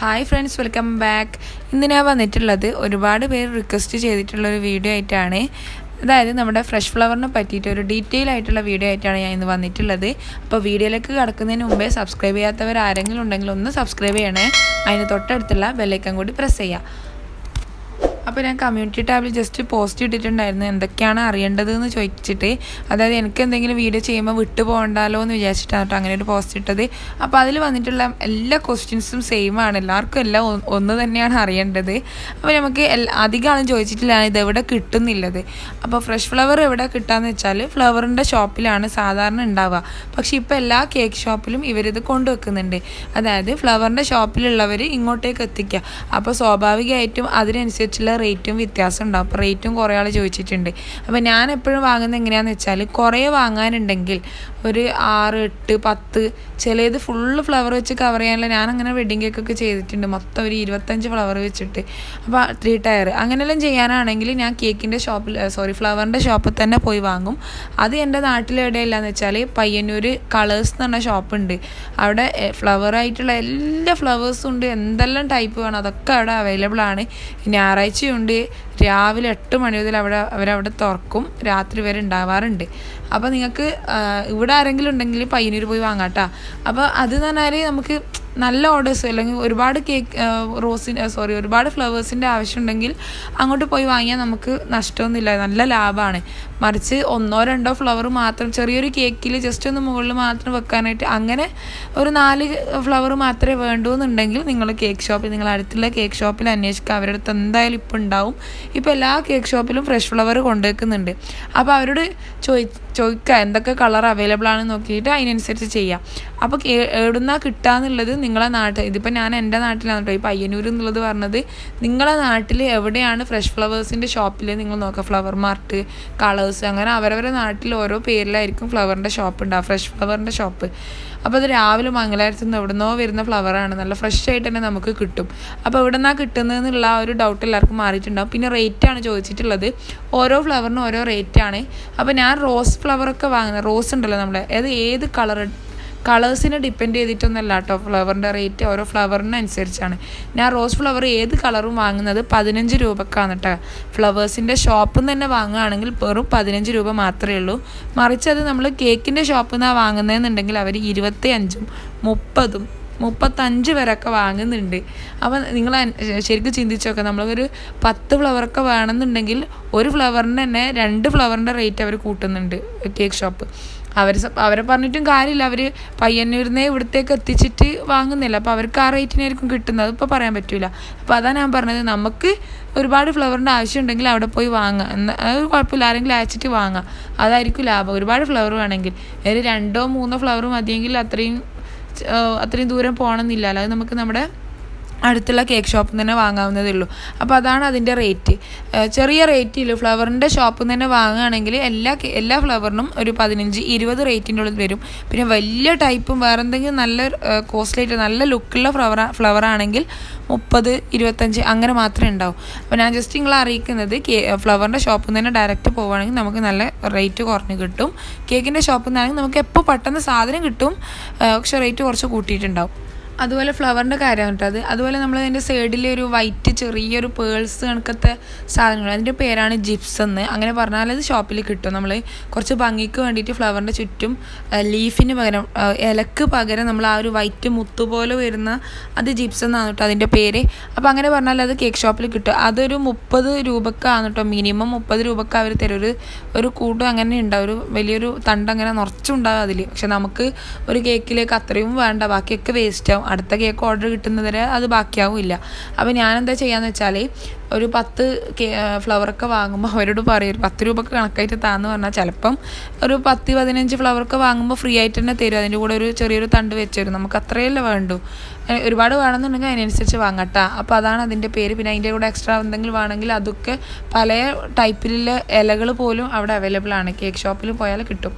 hi friends welcome back ഇന്ന് ഞാൻ വന്നിട്ടുള്ളത് ഒരുപാട് പേര് റിക്വസ്റ്റ് ചെയ്തിട്ടുള്ള ഒരു വീഡിയോ ആയിട്ടാണ് അതായത് നമ്മുടെ ഫ്രഷ് ഫ്ലവറിനെ പറ്റിയിട്ട് ഒരു ഡീറ്റെയിൽ ആയിട്ടുള്ള വീഡിയോ ആയിട്ടാണ് ഞാൻ ഇന്ന് വന്നിട്ടുള്ളത് അപ്പോൾ വീഡിയോയിലേക്ക് കടക്കുന്നതിന് മുമ്പേ സബ്സ്ക്രൈബ് ചെയ്യാത്തവർ ആരെങ്കിലും ഉണ്ടെങ്കിൽ ഒന്ന് സബ്സ്ക്രൈബ് ചെയ്യണേ അതിന് തൊട്ടടുത്തുള്ള ബെല്ലൈക്കൻ കൂടി പ്രസ് ചെയ്യാം അപ്പോൾ ഞാൻ കമ്മ്യൂണിറ്റി ടാബിൽ ജസ്റ്റ് പോസ്റ്റ് ഇട്ടിട്ടുണ്ടായിരുന്നു എന്തൊക്കെയാണ് അറിയേണ്ടത് എന്ന് ചോദിച്ചിട്ട് അതായത് എനിക്ക് എന്തെങ്കിലും വീഡിയോ ചെയ്യുമ്പോൾ വിട്ടു പോകണ്ടല്ലോ എന്ന് വിചാരിച്ചിട്ടാണ് കേട്ടോ അങ്ങനെ ഒരു പോസ്റ്റ് ഇട്ടത് അപ്പോൾ അതിൽ വന്നിട്ടുള്ള എല്ലാ ക്വസ്റ്റ്യൻസും സെയിം ആണ് എല്ലാവർക്കും എല്ലാം ഒ- ഒന്ന് തന്നെയാണ് അറിയേണ്ടത് അപ്പോൾ നമുക്ക് എല്ലാ- അധികം ആളും ചോദിച്ചിട്ടില്ല ഇത് എവിടെ കിട്ടുന്നില്ലത് അപ്പോൾ ഫ്രഷ് ഫ്ലവർ എവിടെ കിട്ടാന്ന് വെച്ചാൽ ഫ്ലവറിൻ്റെ ഷോപ്പിലാണ് സാധാരണ ഉണ്ടാവുക പക്ഷേ ഇപ്പോൾ എല്ലാ കേക്ക് ഷോപ്പിലും ഇവരിത് കൊണ്ടുവെക്കുന്നുണ്ട് അതായത് ഫ്ലവറിൻ്റെ ഷോപ്പിലുള്ളവർ ഇങ്ങോട്ടേക്ക് എത്തിക്കുക അപ്പോൾ സ്വാഭാവികമായിട്ടും അതിനനുസരിച്ചുള്ള റേറ്റും വ്യത്യാസം ഉണ്ടാവും അപ്പോൾ റേറ്റും കുറേ ആൾ ചോദിച്ചിട്ടുണ്ട് അപ്പോൾ ഞാൻ എപ്പോഴും വാങ്ങുന്നത് എങ്ങനെയാണെന്ന് വെച്ചാൽ കുറേ വാങ്ങാനുണ്ടെങ്കിൽ ഒരു ആറ് എട്ട് പത്ത് ചിലത് ഫുള്ള് ഫ്ലവർ വെച്ച് കവർ ചെയ്യാനുള്ള ഞാൻ അങ്ങനെ വെഡിങ് കേക്കൊക്കെ ചെയ്തിട്ടുണ്ട് മൊത്തം ഒരു ഇരുപത്തഞ്ച് ഫ്ലവർ വെച്ചിട്ട് അപ്പോൾ ത്രീ ടയർ അങ്ങനെയെല്ലാം ചെയ്യാനാണെങ്കിൽ ഞാൻ കേക്കിൻ്റെ ഷോപ്പിൽ സോറി ഫ്ലവറിൻ്റെ ഷോപ്പിൽ തന്നെ പോയി വാങ്ങും അത് എൻ്റെ നാട്ടിൽ എവിടെയില്ലാന്ന് വെച്ചാൽ പയ്യന്നൂർ കളേഴ്സ് എന്ന് പറഞ്ഞ ഷോപ്പുണ്ട് അവിടെ ഫ്ലവർ ആയിട്ടുള്ള എല്ലാ ഫ്ലവേഴ്സും ഉണ്ട് എന്തെല്ലാം ടൈപ്പ് വേണം അതൊക്കെ അവിടെ അവൈലബിൾ ആണ് ഞായറാഴ്ചയുണ്ട് രാവിലെ എട്ട് മണി മുതൽ അവിടെ അവരവിടെ തുറക്കും രാത്രി വരെ ഉണ്ടാവാറുണ്ട് അപ്പോൾ നിങ്ങൾക്ക് ഇവിടെ ആരെങ്കിലും ഉണ്ടെങ്കിൽ പയ്യന്നൂർ പോയി വാങ്ങാട്ടാ അപ്പോൾ അത് എന്ന് പറഞ്ഞാൽ നമുക്ക് നല്ല ഓർഡേഴ്സ് അല്ലെങ്കിൽ ഒരുപാട് കേക്ക് റോസിന് സോറി ഒരുപാട് ഫ്ലവേഴ്സിൻ്റെ ആവശ്യമുണ്ടെങ്കിൽ അങ്ങോട്ട് പോയി വാങ്ങിയാൽ നമുക്ക് നഷ്ടമൊന്നുമില്ല നല്ല ലാഭമാണ് മറിച്ച് ഒന്നോ രണ്ടോ ഫ്ലവർ മാത്രം ചെറിയൊരു കേക്കിൽ ജസ്റ്റ് ഒന്ന് മുകളിൽ മാത്രം വെക്കാനായിട്ട് അങ്ങനെ ഒരു നാല് ഫ്ലവർ മാത്രമേ വേണ്ടൂ എന്നുണ്ടെങ്കിൽ നിങ്ങൾ കേക്ക് ഷോപ്പിൽ നിങ്ങൾ അടുത്തുള്ള കേക്ക് ഷോപ്പിൽ അന്വേഷിക്കുക അവരുടെ അടുത്ത് എന്തായാലും ഇപ്പോൾ ഉണ്ടാവും ഇപ്പോൾ എല്ലാ കേക്ക് ഷോപ്പിലും ഫ്രഷ് ഫ്ലവർ കൊണ്ടുവെക്കുന്നുണ്ട് അപ്പോൾ അവരോട് ചോദി ചോദിക്കുക എന്തൊക്കെ കളർ അവൈലബിൾ ആണെന്ന് നോക്കിയിട്ട് അതിനനുസരിച്ച് ചെയ്യാം അപ്പോൾ എവിടുന്നാ കിട്ടാന്നുള്ളത് നിങ്ങളെ നാട്ടിൽ ഇതിപ്പോൾ ഞാൻ എൻ്റെ നാട്ടിലാണ് കേട്ടോ ഈ പയ്യന്നൂർ എന്നുള്ളത് പറഞ്ഞത് നിങ്ങളെ നാട്ടിൽ എവിടെയാണ് ഫ്രഷ് ഫ്ലവേഴ്സിൻ്റെ ഷോപ്പിൽ നിങ്ങൾ നോക്കുക ഫ്ലവർ മാർട്ട് കളേഴ്സ് അങ്ങനെ അവരവരുടെ നാട്ടിൽ ഓരോ പേരിലായിരിക്കും ഫ്ലവറിൻ്റെ ഷോപ്പ് ഉണ്ടാവുക ഫ്രഷ് ഫ്ലവറിൻ്റെ ഷോപ്പ് അപ്പോൾ അത് രാവിലെ മംഗലാരത്തു നിന്ന് എവിടുന്നോ വരുന്ന ഫ്ലവറാണ് നല്ല ഫ്രഷ് ആയിട്ട് തന്നെ നമുക്ക് കിട്ടും അപ്പോൾ എവിടെ നിന്നാണ് കിട്ടുന്നതെന്നുള്ള ആ ഒരു ഡൗട്ട് എല്ലാവർക്കും മാറിയിട്ടുണ്ടാവും പിന്നെ റേറ്റാണ് ചോദിച്ചിട്ടുള്ളത് ഓരോ ഫ്ലവറിനും ഓരോ റേറ്റാണ് അപ്പോൾ ഞാൻ റോസ് ഫ്ലവറൊക്കെ വാങ്ങുന്നത് റോസ് ഉണ്ടല്ലോ നമ്മുടെ അത് ഏത് കളർ കളേഴ്സിനെ ഡിപ്പെൻഡ് ചെയ്തിട്ടൊന്നല്ല കേട്ടോ ഫ്ലവറിൻ്റെ റേറ്റ് ഓരോ ഫ്ലവറിന് അനുസരിച്ചാണ് ഞാൻ റോസ് ഫ്ലവർ ഏത് കളറും വാങ്ങുന്നത് പതിനഞ്ച് രൂപക്കാണ് കേട്ടോ ഫ്ലവേഴ്സിൻ്റെ ഷോപ്പിൽ നിന്ന് തന്നെ വാങ്ങുകയാണെങ്കിൽ വെറും പതിനഞ്ച് രൂപ മാത്രമേ ഉള്ളൂ മറിച്ച് അത് നമ്മൾ കേക്കിൻ്റെ ഷോപ്പിൽ നിന്നാണ് വാങ്ങുന്നതെന്നുണ്ടെങ്കിൽ അവർ ഇരുപത്തി അഞ്ചും മുപ്പതും മുപ്പത്തഞ്ച് വരെയൊക്കെ വാങ്ങുന്നുണ്ട് അപ്പോൾ നിങ്ങൾ ശരിക്കും ചിന്തിച്ച് നോക്കാം നമ്മളൊരു പത്ത് ഫ്ലവറൊക്കെ വേണമെന്നുണ്ടെങ്കിൽ ഒരു ഫ്ലവറിന് തന്നെ രണ്ട് ഫ്ലവറിൻ്റെ റേറ്റ് അവർ കൂട്ടുന്നുണ്ട് കേക്ക് ഷോപ്പ് അവർ അവരെ പറഞ്ഞിട്ടും കാര്യമില്ല അവർ പയ്യന്നൂരിനെ ഇവിടത്തേക്ക് എത്തിച്ചിട്ട് വാങ്ങുന്നില്ല അപ്പോൾ അവർക്ക് ആ റേറ്റിനായിരിക്കും കിട്ടുന്നത് ഇപ്പോൾ പറയാൻ പറ്റില്ല അപ്പോൾ അതാണ് ഞാൻ പറഞ്ഞത് നമുക്ക് ഒരുപാട് ഫ്ലവറിൻ്റെ ആവശ്യമുണ്ടെങ്കിൽ അവിടെ പോയി വാങ്ങാം എന്നാൽ അത് കുഴപ്പമില്ല ആരെങ്കിലും അയച്ചിട്ട് വാങ്ങാം അതായിരിക്കും ലാഭം ഒരുപാട് ഫ്ലവർ വേണമെങ്കിൽ ഒരു രണ്ടോ മൂന്നോ ഫ്ലവർ മതിയെങ്കിൽ അത്രയും അത്രയും ദൂരം പോകണമെന്നില്ല അല്ലാതെ നമുക്ക് നമ്മുടെ അടുത്തുള്ള കേക്ക് ഷോപ്പിൽ നിന്ന് തന്നെ വാങ്ങാവുന്നതേ ഉള്ളൂ അപ്പോൾ അതാണ് അതിൻ്റെ റേറ്റ് ചെറിയ റേറ്റിൽ ഫ്ലവറിൻ്റെ ഷോപ്പിൽ നിന്ന് തന്നെ വാങ്ങുകയാണെങ്കിൽ എല്ലാ എല്ലാ ഫ്ലവറിനും ഒരു പതിനഞ്ച് ഇരുപത് റേറ്റിൻ്റെ ഉള്ളിൽ വരും പിന്നെ വലിയ ടൈപ്പും വേറെ എന്തെങ്കിലും നല്ല കോസ്റ്റ്ലി ആയിട്ട് നല്ല ലുക്കുള്ള ഫ്ലവർ ഫ്ലവർ ആണെങ്കിൽ മുപ്പത് ഇരുപത്തഞ്ച് അങ്ങനെ മാത്രമേ ഉണ്ടാവും അപ്പോൾ ഞാൻ ജസ്റ്റ് നിങ്ങളെ അറിയിക്കുന്നത് കേ ഫ്ലവറിൻ്റെ ഷോപ്പിൽ നിന്ന് തന്നെ ഡയറക്റ്റ് പോവുകയാണെങ്കിൽ നമുക്ക് നല്ല റേറ്റ് കുറഞ്ഞ് കിട്ടും കേക്കിൻ്റെ ഷോപ്പിൽ നിന്നാണെങ്കിൽ നമുക്ക് എപ്പോൾ പെട്ടെന്ന് സാധനം കിട്ടും പക്ഷേ റേറ്റ് കുറച്ച് കൂട്ടിയിട്ടുണ്ടാവും അതുപോലെ ഫ്ലവറിൻ്റെ കാര്യമാണ് കേട്ടോ അത് അതുപോലെ നമ്മൾ അതിൻ്റെ സൈഡിൽ ഒരു വൈറ്റ് ചെറിയൊരു പേൾസ് കണക്കത്തെ സാധനങ്ങൾ അതിൻ്റെ പേരാണ് ജിപ്സ് എന്ന് അങ്ങനെ പറഞ്ഞാൽ അത് ഷോപ്പിൽ കിട്ടും നമ്മൾ കുറച്ച് ഭംഗിക്ക് വേണ്ടിയിട്ട് ഫ്ലവറിൻ്റെ ചുറ്റും ലീഫിന് പകരം ഇലക്ക് പകരം നമ്മൾ ആ ഒരു വൈറ്റ് മുത്ത് പോലെ വരുന്ന അത് ജിപ്സ് എന്നാണ് കേട്ടോ അതിൻ്റെ പേര് അപ്പോൾ അങ്ങനെ പറഞ്ഞാൽ അത് കേക്ക് ഷോപ്പിൽ കിട്ടും അതൊരു മുപ്പത് രൂപക്കാണ് കേട്ടോ മിനിമം മുപ്പത് രൂപക്ക് അവർ തരും ഒരു ഒരു കൂട്ടും അങ്ങനെ ഉണ്ടാവും ഒരു വലിയൊരു തണ്ട് അങ്ങനെ നിറച്ചുണ്ടാവും അതിൽ പക്ഷെ നമുക്ക് ഒരു കേക്കിലേക്ക് അത്രയും വേണ്ട ബാക്കിയൊക്കെ വേസ്റ്റ് ആവും അടുത്ത കേക്ക് ഓർഡർ കിട്ടുന്നവരെ അത് ബാക്കിയാവില്ല അപ്പോൾ ഞാൻ എന്താ ചെയ്യാന്ന് വെച്ചാൽ ഒരു പത്ത് ഫ്ലവറൊക്കെ വാങ്ങുമ്പോൾ അവരോട് പറയും ഒരു പത്ത് രൂപക്ക് കണക്കായിട്ട് താന്ന് പറഞ്ഞാൽ ചിലപ്പം ഒരു പത്ത് പതിനഞ്ച് ഫ്ലവറൊക്കെ വാങ്ങുമ്പോൾ ഫ്രീ ആയിട്ട് തന്നെ തരും അതിൻ്റെ കൂടെ ഒരു ചെറിയൊരു തണ്ട് വെച്ച് തരും നമുക്ക് അത്രയല്ലേ വേണ്ടു ഒരുപാട് വേണമെന്നുണ്ടെങ്കിൽ അതിനനുസരിച്ച് വാങ്ങട്ടാ അപ്പോൾ അതാണ് അതിൻ്റെ പേര് പിന്നെ അതിൻ്റെ കൂടെ എക്സ്ട്രാ എന്തെങ്കിലും വേണമെങ്കിൽ അതൊക്കെ പല ടൈപ്പിലുള്ള ഇലകൾ പോലും അവിടെ അവൈലബിൾ ആണ് കേക്ക് ഷോപ്പിൽ പോയാൽ കിട്ടും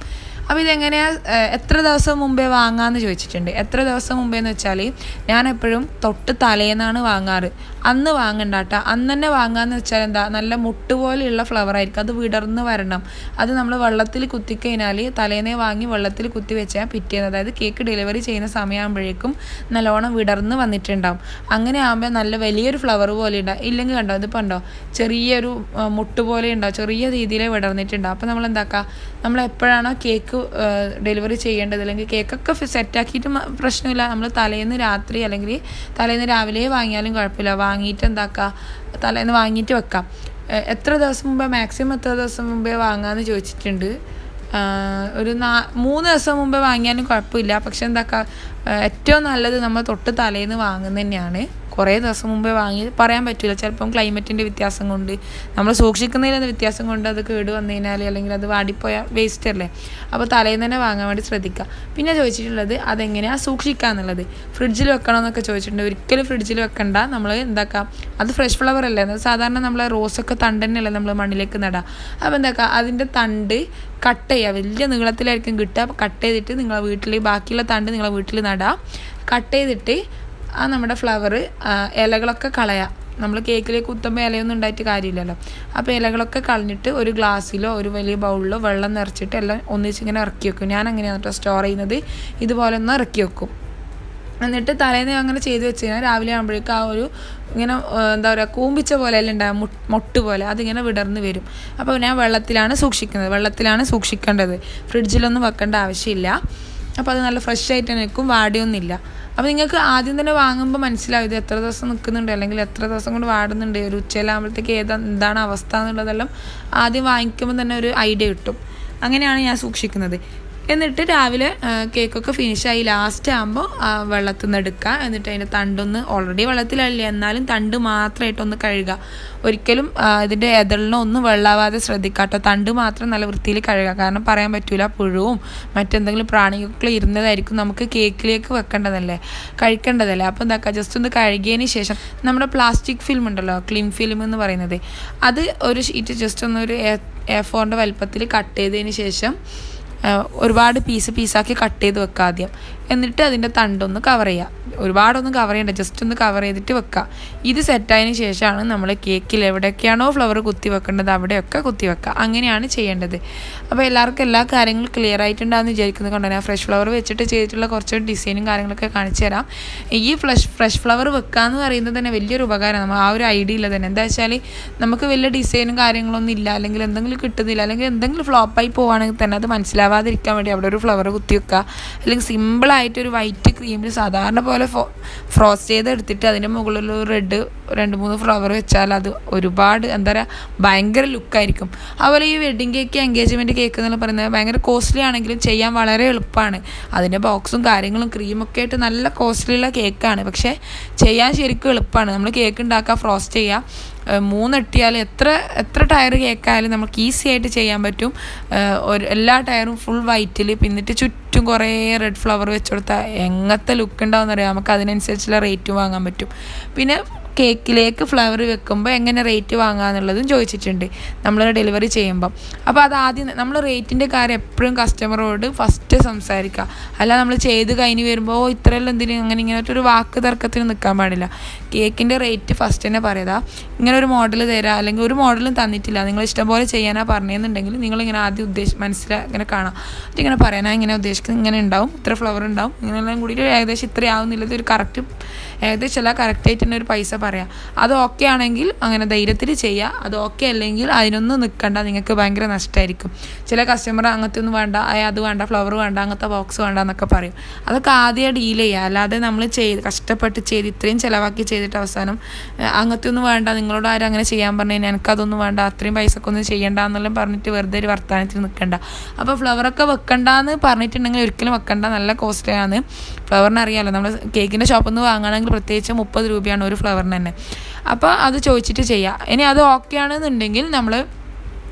അപ്പോൾ ഇതെങ്ങനെയാണ് എത്ര ദിവസം മുമ്പേ വാങ്ങാമെന്ന് ചോദിച്ചിട്ടുണ്ട് എത്ര ദിവസം മുമ്പേ എന്ന് വെച്ചാൽ ഞാൻ എപ്പോഴും തൊട്ട് തലേന്നാണ് വാങ്ങാറ് അന്ന് വാങ്ങണ്ട കേട്ടോ അന്ന് തന്നെ വാങ്ങാന്ന് വെച്ചാൽ എന്താ നല്ല മുട്ട് പോലെയുള്ള ഫ്ലവർ ആയിരിക്കും അത് വിടർന്ന് വരണം അത് നമ്മൾ വെള്ളത്തിൽ കുത്തിക്കഴിഞ്ഞാൽ തലേന്നേ വാങ്ങി വെള്ളത്തിൽ കുത്തി വെച്ചാൽ പിറ്റേന്ന് അതായത് കേക്ക് ഡെലിവറി ചെയ്യുന്ന സമയമാകുമ്പോഴേക്കും നല്ലോണം വിടർന്ന് വന്നിട്ടുണ്ടാവും അങ്ങനെ ആകുമ്പോൾ നല്ല വലിയൊരു ഫ്ലവർ പോലെ ഉണ്ടാവും ഇല്ലെങ്കിൽ കണ്ടോ ഇതിപ്പോൾ ഉണ്ടോ ചെറിയൊരു ആ, മുട്ട് പോലെ ഉണ്ടാവും ചെറിയ രീതിയിൽ വിടർന്നിട്ടുണ്ടാവും അപ്പോൾ നമ്മൾ എന്താക്കുക നമ്മൾ എപ്പോഴാണോ കേക്ക് ഡെലിവറി ചെയ്യേണ്ടത് അല്ലെങ്കിൽ കേക്കൊക്കെ സെറ്റാക്കിയിട്ട് പ്രശ്നമില്ല നമ്മൾ തലേന്ന് രാത്രി അല്ലെങ്കിൽ തലേന്ന് രാവിലെ വാങ്ങിയാലും കുഴപ്പമില്ല വാങ്ങിയിട്ട് എന്താക്കുക തലേന്ന് വാങ്ങിയിട്ട് വെക്കാം ഏ, എത്ര ദിവസം മുമ്പേ മാക്സിമം എത്ര ദിവസം മുമ്പേ വാങ്ങാമെന്ന് ചോദിച്ചിട്ടുണ്ട് ആ, ഒരു നാ മൂന്ന് ദിവസം മുമ്പേ വാങ്ങിയാലും കുഴപ്പമില്ല പക്ഷെ എന്താക്കുക ഏറ്റവും നല്ലത് നമ്മൾ തൊട്ട് തലേന്ന് വാങ്ങുന്നത് തന്നെയാണ് കുറേ ദിവസം മുമ്പേ വാങ്ങി പറയാൻ പറ്റില്ല ചിലപ്പം ക്ലൈമറ്റിൻ്റെ വ്യത്യാസം കൊണ്ട് നമ്മൾ സൂക്ഷിക്കുന്നതിൽ വ്യത്യാസം കൊണ്ട് അത് കേട് വന്നു കഴിഞ്ഞാൽ അല്ലെങ്കിൽ അത് വാടിപ്പോയാൽ വേസ്റ്റ് അല്ലേ അപ്പോൾ തലേന്ന് തന്നെ വാങ്ങാൻ വേണ്ടി ശ്രദ്ധിക്കുക പിന്നെ ചോദിച്ചിട്ടുള്ളത് അതെങ്ങനെയാണ് സൂക്ഷിക്കുക എന്നുള്ളത് ഫ്രിഡ്ജിൽ വെക്കണം എന്നൊക്കെ ചോദിച്ചിട്ടുണ്ട് ഒരിക്കലും ഫ്രിഡ്ജിൽ വെക്കണ്ട നമ്മൾ എന്താക്കാം അത് ഫ്രഷ് ഫ്ലവർ അല്ലേ അത് സാധാരണ നമ്മൾ റോസൊക്കെ തണ്ട് തന്നെയല്ലേ നമ്മൾ മണ്ണിലേക്ക് നടാം അപ്പോൾ എന്താക്കാം അതിൻ്റെ തണ്ട് കട്ട് ചെയ്യുക വലിയ നീളത്തിലായിരിക്കും കിട്ടുക അപ്പോൾ കട്ട് ചെയ്തിട്ട് നിങ്ങളെ വീട്ടിൽ ബാക്കിയുള്ള തണ്ട് നിങ്ങളെ വീട്ടിൽ നടാം കട്ട് ചെയ്തിട്ട് ആ നമ്മുടെ ഫ്ലവർ ഇലകളൊക്കെ കളയാം നമ്മൾ കേക്കിലേക്ക് കുത്തുമ്പോൾ ഇലയൊന്നും ഉണ്ടായിട്ട് കാര്യമില്ലല്ലോ അപ്പോൾ ഇലകളൊക്കെ കളഞ്ഞിട്ട് ഒരു ഗ്ലാസ്സിലോ ഒരു വലിയ ബൗളിലോ വെള്ളം നിറച്ചിട്ട് എല്ലാം ഒന്നിച്ച് ഇങ്ങനെ ഇറക്കി വെക്കും ഞാൻ അങ്ങനെയാണ് കേട്ടോ സ്റ്റോർ ചെയ്യുന്നത് ഇതുപോലെ ഒന്ന് ഇറക്കി വെക്കും എന്നിട്ട് തലേന്ന് അങ്ങനെ ചെയ്ത് വെച്ച് കഴിഞ്ഞാൽ രാവിലെ ആകുമ്പോഴേക്കും ആ ഒരു ഇങ്ങനെ ആ, എന്താ പറയുക കൂമ്പിച്ച പോലെ അല്ല ഉണ്ടാകും മുട്ട് മൊട്ട് പോലെ അതിങ്ങനെ വിടർന്ന് വരും അപ്പോൾ ഞാൻ വെള്ളത്തിലാണ് സൂക്ഷിക്കുന്നത് വെള്ളത്തിലാണ് സൂക്ഷിക്കേണ്ടത് ഫ്രിഡ്ജിലൊന്നും വെക്കേണ്ട ആവശ്യമില്ല അപ്പോൾ അത് നല്ല ഫ്രഷ് ആയിട്ട് നിൽക്കും വാടിയൊന്നുമില്ല അപ്പോൾ നിങ്ങൾക്ക് ആദ്യം തന്നെ വാങ്ങുമ്പോൾ മനസ്സിലാവും ഇത് എത്ര ദിവസം നിൽക്കുന്നുണ്ട് അല്ലെങ്കിൽ എത്ര ദിവസം കൊണ്ട് വാടുന്നുണ്ട് ഒരു ഉച്ചയിലാകുമ്പോഴത്തേക്ക് ഏതാ എന്താണ് അവസ്ഥ എന്നുള്ളതെല്ലാം ആദ്യം വാങ്ങിക്കുമ്പോൾ തന്നെ ഒരു ഐഡിയ കിട്ടും അങ്ങനെയാണ് ഞാൻ സൂക്ഷിക്കുന്നത് എന്നിട്ട് രാവിലെ ആ, കേക്കൊക്കെ ഫിനിഷായി ലാസ്റ്റ് ആകുമ്പോൾ വെള്ളത്തിൽ നിന്ന് എടുക്കുക എന്നിട്ട് അതിൻ്റെ തണ്ടൊന്ന് ഓൾറെഡി വെള്ളത്തിലല്ല എന്നാലും തണ്ട് മാത്രമായിട്ടൊന്ന് കഴുകുക ഒരിക്കലും ആ, ഇതിൻ്റെ എതളിനോ ഒന്നും വെള്ളാവാതെ ശ്രദ്ധിക്കുക കേട്ടോ തണ്ട് മാത്രം നല്ല വൃത്തിയിൽ കഴുകുക കാരണം പറയാൻ പറ്റൂല പുഴുവും മറ്റെന്തെങ്കിലും പ്രാണികളൊക്കെ ഇരുന്നതായിരിക്കും നമുക്ക് കേക്കിലേക്ക് വെക്കേണ്ടതല്ലേ കഴിക്കേണ്ടതല്ലേ അപ്പോൾ എന്താക്കുക ജസ്റ്റ് ഒന്ന് കഴുകിയതിന് ശേഷം നമ്മുടെ പ്ലാസ്റ്റിക് ഫിലിം ഉണ്ടല്ലോ ക്ലീൻ ഫിലിം എന്ന് പറയുന്നത് അത് ഒരു ഷീറ്റ് ജസ്റ്റ് ഒന്ന് ഒരു എ ഫോറിൻ്റെ വലുപ്പത്തിൽ കട്ട് ചെയ്തതിന് ശേഷം ആ, ഒരുപാട് പീസ് പീസാക്കി കട്ട് ചെയ്ത് വെക്കുക ആദ്യം എന്നിട്ട് അതിൻ്റെ തണ്ടൊന്ന് കവർ ചെയ്യുക ഒരുപാടൊന്നും കവർ ചെയ്യണ്ട ജസ്റ്റ് ഒന്ന് കവർ ചെയ്തിട്ട് വെക്കുക ഇത് സെറ്റായതിനു ശേഷമാണ് നമ്മൾ കേക്കിൽ എവിടെയൊക്കെയാണോ ഫ്ലവർ കുത്തി വെക്കേണ്ടത് അവിടെയൊക്കെ കുത്തി വെക്കുക അങ്ങനെയാണ് ചെയ്യേണ്ടത് അപ്പോൾ എല്ലാവർക്കും എല്ലാ കാര്യങ്ങളും ക്ലിയർ ആയിട്ടുണ്ടാകുമെന്ന് വിചാരിക്കുന്നത് കൊണ്ട് ഞാൻ ഫ്രഷ് ഫ്ലവർ വെച്ചിട്ട് ചെയ്തിട്ടുള്ള കുറച്ച് ഡിസൈനും കാര്യങ്ങളൊക്കെ കാണിച്ചു തരാം ഈ ഫ്രഷ് ഫ്രഷ് ഫ്ലവർ വെക്കുക എന്ന് പറയുന്നത് തന്നെ വലിയൊരു ഉപകാരമാണ് നമ്മൾ ആ ഒരു ഐഡിയ ഇല്ല തന്നെ എന്താ വെച്ചാൽ നമുക്ക് വലിയ ഡിസൈനും കാര്യങ്ങളൊന്നും ഇല്ല അല്ലെങ്കിൽ എന്തെങ്കിലും കിട്ടുന്നില്ല അല്ലെങ്കിൽ എന്തെങ്കിലും ഫ്ലോപ്പായി പോവുകയാണെങ്കിൽ തന്നെ അത് മനസ്സിലാവാതിരിക്കാൻ വേണ്ടി അവിടെ ഒരു ഫ്ലവർ കുത്തി വെക്കുക അല്ലെങ്കിൽ സിമ്പിളായിട്ട് ഒരു വൈറ്റ് ക്രീമിൽ സാധാരണ പോലെ ഫ്രോസ്റ്റ് ചെയ്ത് എടുത്തിട്ട് അതിൻ്റെ മുകളിൽ ഒരു റെഡ് രണ്ട് മൂന്ന് ഫ്ലവർ വെച്ചാൽ അത് ഒരുപാട് എന്താ പറയുക ഭയങ്കര ലുക്കായിരിക്കും അതുപോലെ ഈ വെഡ്ഡിങ് കേക്ക് എൻഗേജ്മെൻറ്റ് കേക്ക് എന്നുള്ള പറയുന്നത് ഭയങ്കര കോസ്റ്റ്ലി ആണെങ്കിലും ചെയ്യാൻ വളരെ എളുപ്പമാണ് അതിൻ്റെ ബോക്സും കാര്യങ്ങളും ക്രീമൊക്കെ ആയിട്ട് നല്ല കോസ്റ്റ്ലിയുള്ള കേക്കാണ് പക്ഷേ ചെയ്യാൻ ശരിക്കും എളുപ്പമാണ് നമ്മൾ കേക്ക് ഉണ്ടാക്കുക ഫ്രോസ്റ്റ് ചെയ്യുക ഏഹ് മൂന്നെട്ടിയാൽ എത്ര എത്ര ടയർ കേക്കായാലും നമുക്ക് ഈസി ആയിട്ട് ചെയ്യാൻ പറ്റും ഏഹ് ഒരു എല്ലാ ടയറും ഫുൾ വൈറ്റിൽ പിന്നിട്ട് ചുറ്റും കുറേ റെഡ് ഫ്ലവർ വെച്ച് കൊടുത്താൽ എങ്ങനത്തെ ലുക്ക് ഉണ്ടാവും അറിയാം നമുക്ക് അതിനനുസരിച്ചുള്ള റേറ്റ് വാങ്ങാൻ പറ്റും പിന്നെ കേക്കിലേക്ക് ഫ്ലവർ വെക്കുമ്പോൾ എങ്ങനെ റേറ്റ് വാങ്ങാന്നുള്ളതും ചോദിച്ചിട്ടുണ്ട് നമ്മൾ ഡെലിവറി ചെയ്യുമ്പം അപ്പോൾ അത് ആദ്യം നമ്മൾ റേറ്റിൻ്റെ കാര്യം എപ്പോഴും കസ്റ്റമറോട് ഫസ്റ്റ് സംസാരിക്കുക അല്ല നമ്മൾ ചെയ്ത് കഴിഞ്ഞ് വരുമ്പോൾ "ഓ, ഇത്രയെല്ലാം എന്തിനും അങ്ങനെ ഇങ്ങനെ ഒരു വാക്ക് തർക്കത്തിന് നിൽക്കാൻ പാടില്ല കേക്കിൻ്റെ റേറ്റ് ഫസ്റ്റ് തന്നെ പറയുക ഇങ്ങനെ ഒരു മോഡൽ തരാം അല്ലെങ്കിൽ ഒരു മോഡലും തന്നിട്ടില്ല നിങ്ങൾ ഇഷ്ടംപോലെ ചെയ്യാനാ പറഞ്ഞതെന്നുണ്ടെങ്കിൽ നിങ്ങളിങ്ങനെ ആദ്യം ഉദ്ദേശം മനസ്സിലാ ഇങ്ങനെ കാണാം ഇങ്ങനെ പറയാനാ ഇങ്ങനെ ഉദ്ദേശിക്കുന്നത് ഇങ്ങനെ ഉണ്ടാവും ഇത്ര ഫ്ലവർ ഉണ്ടാവും ഇങ്ങനെയെല്ലാം കൂടി ഏകദേശം ഇത്ര ആവുന്നില്ലത് ഒരു കറക്റ്റ് ഏകദേശം അല്ല കറക്റ്റായിട്ട് തന്നെ ഒരു പൈസ പറയാം അത് ഓക്കെ ആണെങ്കിൽ അങ്ങനെ ധൈര്യത്തിൽ ചെയ്യുക അത് ഓക്കെ അല്ലെങ്കിൽ അതിനൊന്നും നിൽക്കണ്ട നിങ്ങൾക്ക് ഭയങ്കര നഷ്ടമായിരിക്കും ചില കസ്റ്റമർ അങ്ങനത്തെ ഒന്നും വേണ്ട അയ അത് വേണ്ട ഫ്ലവർ വേണ്ട അങ്ങനത്തെ ബോക്സ് വേണ്ട എന്നൊക്കെ പറയും അതൊക്കെ ആദ്യം ഡീൽ ചെയ്യുക അല്ലാതെ നമ്മൾ ചെയ്ത് കഷ്ടപ്പെട്ട് ചെയ്ത് ഇത്രയും ചിലവാക്കി ചെയ്തിട്ട് അവസാനം ഏഹ്, അങ്ങനത്തെ ഒന്നും വേണ്ട നിങ്ങളോട് ആരും അങ്ങനെ ചെയ്യാൻ പറഞ്ഞു കഴിഞ്ഞാൽ എനിക്കതൊന്നും വേണ്ട അത്രയും പൈസക്കൊന്നും ചെയ്യണ്ട എന്നെല്ലാം പറഞ്ഞിട്ട് വെറുതെ ഒരു വർത്തമാനത്തിൽ നിൽക്കണ്ട അപ്പോൾ ഫ്ലവറൊക്കെ വെക്കണ്ടെന്ന് പറഞ്ഞിട്ടുണ്ടെങ്കിൽ ഒരിക്കലും വെക്കണ്ട നല്ല കോസ്റ്റ്ലിയാണ് ഫ്ലവറിന് അറിയാമല്ലോ നമ്മൾ കേക്കിൻ്റെ ഷോപ്പിൽ നിന്ന് വാങ്ങുകയാണെങ്കിൽ പ്രത്യേകിച്ച് മുപ്പത് രൂപയാണ് ഒരു ഫ്ലവറിന് തന്നെ അപ്പോൾ അത് ചോദിച്ചിട്ട് ചെയ്യാം ഇനി അത് ഓക്കെ ആണെന്നുണ്ടെങ്കിൽ നമ്മൾ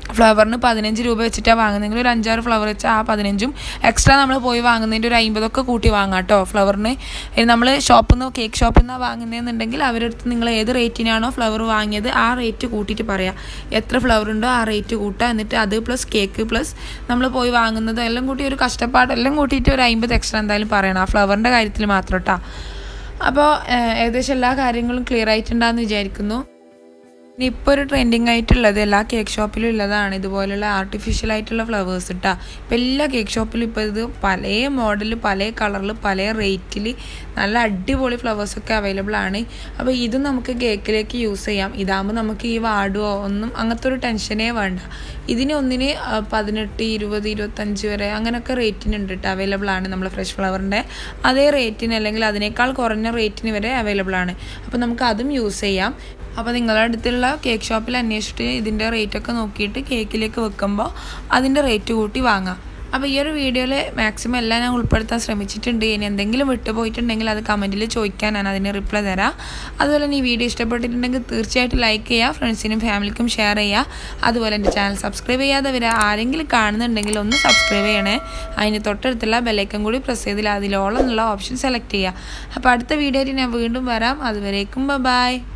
ഫ്ലവറിന് പതിനഞ്ച് രൂപ വെച്ചിട്ടാണ് വാങ്ങുന്നതെങ്കിൽ ഒരു അഞ്ചാറ് ഫ്ലവർ വെച്ചാൽ ആ പതിനഞ്ചും എക്സ്ട്രാ നമ്മൾ പോയി വാങ്ങുന്നതിൻ്റെ ഒരു അമ്പതൊക്കെ കൂട്ടി വാങ്ങാം കേട്ടോ ഫ്ലവറിന് നമ്മൾ ഷോപ്പിൽ നിന്ന് കേക്ക് ഷോപ്പിൽ നിന്നാണ് വാങ്ങുന്നതെന്നുണ്ടെങ്കിൽ അവരുടെ അടുത്ത് നിങ്ങൾ ഏത് റേറ്റിനാണോ ഫ്ലവർ വാങ്ങിയത് ആ റേറ്റ് കൂട്ടിയിട്ട് പറയാം എത്ര ഫ്ലവർ ഉണ്ടോ ആ റേറ്റ് കൂട്ടുക എന്നിട്ട് അത് പ്ലസ് കേക്ക് പ്ലസ് നമ്മൾ പോയി വാങ്ങുന്നത് എല്ലാം കൂട്ടി ഒരു കഷ്ടപ്പാടെല്ലാം കൂട്ടിയിട്ട് ഒരു അമ്പത് എക്സ്ട്രാ എന്തായാലും പറയണം ആ ഫ്ലവറിൻ്റെ കാര്യത്തിൽ മാത്രം കേട്ടോ അപ്പോൾ ഏകദേശം എല്ലാ കാര്യങ്ങളും ക്ലിയർ ആയിട്ടുണ്ടാകുന്ന വിചാരിക്കുന്നു ഇനി ഇപ്പോൾ ഒരു ട്രെൻഡിങ് ആയിട്ടുള്ളത് എല്ലാ കേക്ക് ഷോപ്പിലും ഉള്ളതാണ് ഇതുപോലുള്ള ആർട്ടിഫിഷ്യൽ ആയിട്ടുള്ള ഫ്ലവേഴ്സ് ഇട്ടാ ഇപ്പം എല്ലാ കേക്ക് ഷോപ്പിലും ഇപ്പോൾ ഇത് പല മോഡൽ പല കളറിൽ പല റേറ്റിൽ നല്ല അടിപൊളി ഫ്ലവേഴ്സൊക്കെ അവൈലബിൾ ആണ് അപ്പോൾ ഇതും നമുക്ക് കേക്കിലേക്ക് യൂസ് ചെയ്യാം ഇതാകുമ്പോൾ നമുക്ക് ഈ വാടുവോ ഒന്നും അങ്ങനത്തെ ഒരു ടെൻഷനേ വേണ്ട ഇതിന് ഒന്നിന് ആ, പതിനെട്ട് ഇരുപത് ഇരുപത്തഞ്ച് വരെ അങ്ങനെയൊക്കെ റേറ്റിനുണ്ട് കേട്ടോ അവൈലബിൾ ആണ് നമ്മൾ ഫ്രഷ് ഫ്ലവറിൻ്റെ അതേ റേറ്റിന് അല്ലെങ്കിൽ അതിനേക്കാൾ കുറഞ്ഞ റേറ്റിന് വരെ അവൈലബിൾ ആണ് അപ്പോൾ നമുക്ക് അതും യൂസ് ചെയ്യാം അപ്പോൾ നിങ്ങളുടെ അടുത്തുള്ള കേക്ക് ഷോപ്പിൽ അന്വേഷിച്ചിട്ട് ഇതിൻ്റെ റേറ്റൊക്കെ നോക്കിയിട്ട് കേക്കിലേക്ക് വെക്കുമ്പോൾ അതിൻ്റെ റേറ്റ് കൂട്ടി വാങ്ങാം അപ്പോൾ ഈ ഒരു വീഡിയോയിൽ മാക്സിമം എല്ലാം ഞാൻ ഉൾപ്പെടുത്താൻ ശ്രമിച്ചിട്ടുണ്ട് ഇനി എന്തെങ്കിലും വിട്ടുപോയിട്ടുണ്ടെങ്കിൽ അത് കമൻറ്റിൽ ചോദിക്കാൻ ഞാൻ അതിന് റിപ്ലൈ തരാം അതുപോലെ തന്നെ ഈ വീഡിയോ ഇഷ്ടപ്പെട്ടിട്ടുണ്ടെങ്കിൽ തീർച്ചയായിട്ടും ലൈക്ക് ചെയ്യുക ഫ്രണ്ട്സിനും ഫാമിലിക്കും ഷെയർ ചെയ്യുക അതുപോലെ എൻ്റെ ചാനൽ സബ്സ്ക്രൈബ് ചെയ്യാത്തവർ ആരെങ്കിലും കാണുന്നുണ്ടെങ്കിൽ ഒന്ന് സബ്സ്ക്രൈബ് ചെയ്യണേ അതിന് തൊട്ടടുത്തുള്ള ബെല്ലൈക്കൻ കൂടി പ്രസ് ചെയ്തിൽ അതിലോളം എന്നുള്ള ഓപ്ഷൻ സെലക്ട് ചെയ്യുക അപ്പോൾ അടുത്ത വീഡിയോയിൽ ഞാൻ വീണ്ടും വരാം അതുവരേക്കും ബൈ